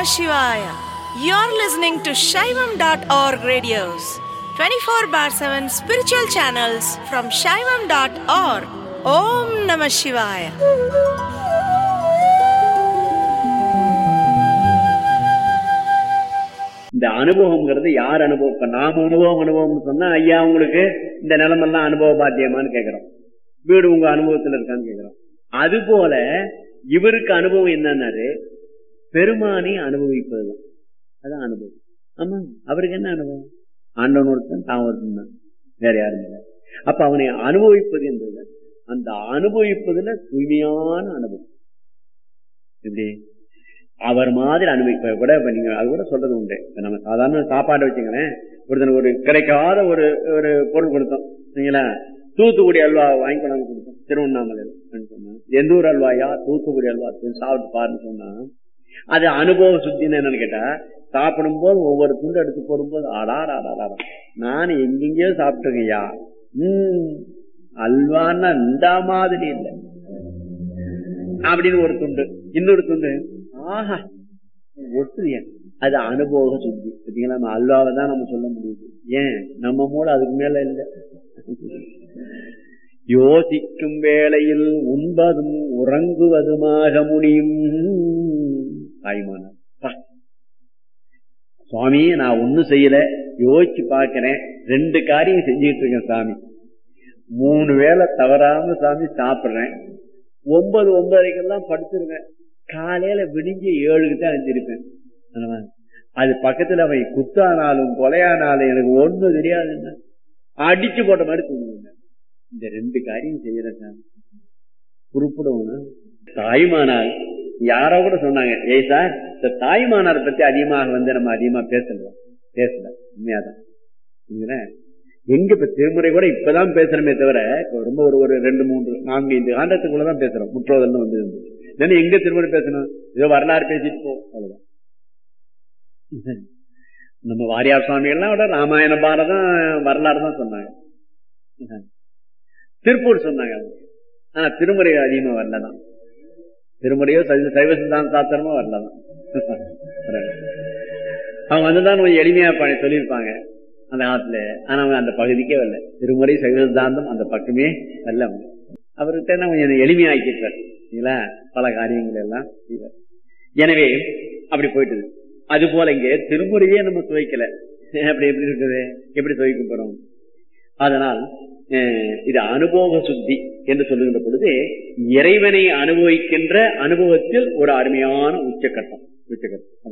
Shivaya. You're listening to Shaivam.org radios, 24 bar 7 spiritual channels from Shaivam.org. Om Namah Shivaya. இந்த அனுபவம்ங்கிறது யார் அனுபவம் இப்ப நாம அனுபவம் அனுபவம்னு சொன்னா ஐயா உங்களுக்கு இந்த நிலமெல்லாம் அனுபவ பாத்தியமான்னு கேக்குறோம் வீடு உங்க அனுபவத்துல இருக்கான்னு கேக்குறோம் அது போல இவருக்கு அனுபவம் என்னன்னாரு பெருமானை அனுபவிப்பதுதான் அதான் அனுபவம் ஆமா அவருக்கு என்ன அனுபவம் ஆண்டவன் ஒருத்தன் தான் ஒருத்தன் தான் வேற யாரும் இல்லை அப்ப அவனை அனுபவிப்பது என்பது அந்த அனுபவிப்பதுல தூய்மையான அனுபவம் எப்படி அவர் மாதிரி அனுபவிப்ப கூட இப்ப நீங்க அது கூட சொல்றது உண்டு இப்ப நம்ம சாதாரண சாப்பாடு வச்சுங்களேன் ஒருத்தனுக்கு ஒரு கிடைக்காத ஒரு ஒரு பொருள் கொடுத்தோம் சரிங்களா தூத்துக்குடி அல்வா வாங்கி கொண்டாந்து கொடுத்தோம் திருவண்ணாமலையில் சொன்னா எந்த ஊர் அல்வாயா தூத்துக்குடி அல்வா சாப்பிட்டு பாருன்னு சொன்னா அது அனுபவ சுத்தின்னு என்னன்னு கேட்டா சாப்பிடும் போது ஒவ்வொரு துண்டு எடுத்து போடும்போது ஆடாடா ஆடாடா நான் எங்கெங்கயோ சாப்பிட்டுங்கய்யா உம் அல்வான்னா இந்த மாதிரி இல்லை அப்படின்னு ஒரு துண்டு இன்னொரு துண்டு ஆஹா ஒட்டுறிய அது அனுபவ சுத்தி பார்த்தீங்களா நம்ம அல்வாவை தான் நம்ம சொல்ல முடியுது ஏன் நம்ம மூளை அதுக்கு மேல இல்லை யோசிக்கும் வேளையில் உண்பதும் உறங்குவதுமாக முடியும் தாய்மானார் சுவாமி நான் ஒண்ணும் செய்யல யோசிச்சு பாக்கிறேன் ரெண்டு காரியம் செஞ்சுட்டு இருக்கேன் சாமி மூணு வேளை தவறாம சாமி சாப்பிடுறேன் ஒன்பது ஒன்பதரைக்கெல்லாம் படுத்துருவேன் காலையில விடிஞ்சு ஏழுக்கு தான் அஞ்சிருப்பேன் அது பக்கத்துல அவை குத்தானாலும் கொலையானாலும் எனக்கு ஒண்ணு தெரியாதுன்னு அடிச்சு போட்ட மாதிரி தூங்குவேன் இந்த ரெண்டு காரியம் செய்யறேன் குறிப்பிடணும் தாய்மானால் யாரோ கூட சொன்னாங்க ஏய் சார் இந்த தாய்மானார் பத்தி அதிகமாக வந்து நம்ம அதிகமா பேசல பேசல உண்மையாதான் எங்க இப்ப திருமுறை கூட இப்பதான் பேசுறமே தவிர ரொம்ப ஒரு ஒரு ரெண்டு மூன்று நான்கு ஐந்து ஆண்டத்துக்குள்ளதான் பேசுறோம் முற்றோதல்னு வந்து இருந்தது எங்க திருமுறை பேசணும் ஏதோ வரலாறு பேசிட்டு போ அவ்வளவுதான் நம்ம வாரியார் சுவாமிகள்லாம் விட ராமாயண பாரதம் வரலாறு தான் சொன்னாங்க திருப்பூர் சொன்னாங்க ஆனா திருமுறை அதிகமா வரலதான் திருமுறையோ சைவ சித்தாந்த சாத்திரமோ வரலதான் அவங்க வந்துதான் கொஞ்சம் எளிமையா சொல்லியிருப்பாங்க அந்த காலத்துல ஆனா அவங்க அந்த பகுதிக்கே வரல திருமுறை சைவ சித்தாந்தம் அந்த பக்கமே வரல அவர்கிட்ட கொஞ்சம் எளிமையாக்கிட்டார் இல்லைங்களா பல காரியங்கள் எல்லாம் எனவே அப்படி போயிட்டு அது போல இங்க திருமுறையே நம்ம துவைக்கல அப்படி எப்படி இருக்குது எப்படி துவைக்க போறோம் அதனால் இது அனுபவ சுத்தி என்று சொல்லுகின்ற பொழுது இறைவனை அனுபவிக்கின்ற அனுபவத்தில் ஒரு அருமையான உச்சக்கட்டம் உச்சக்கட்டம்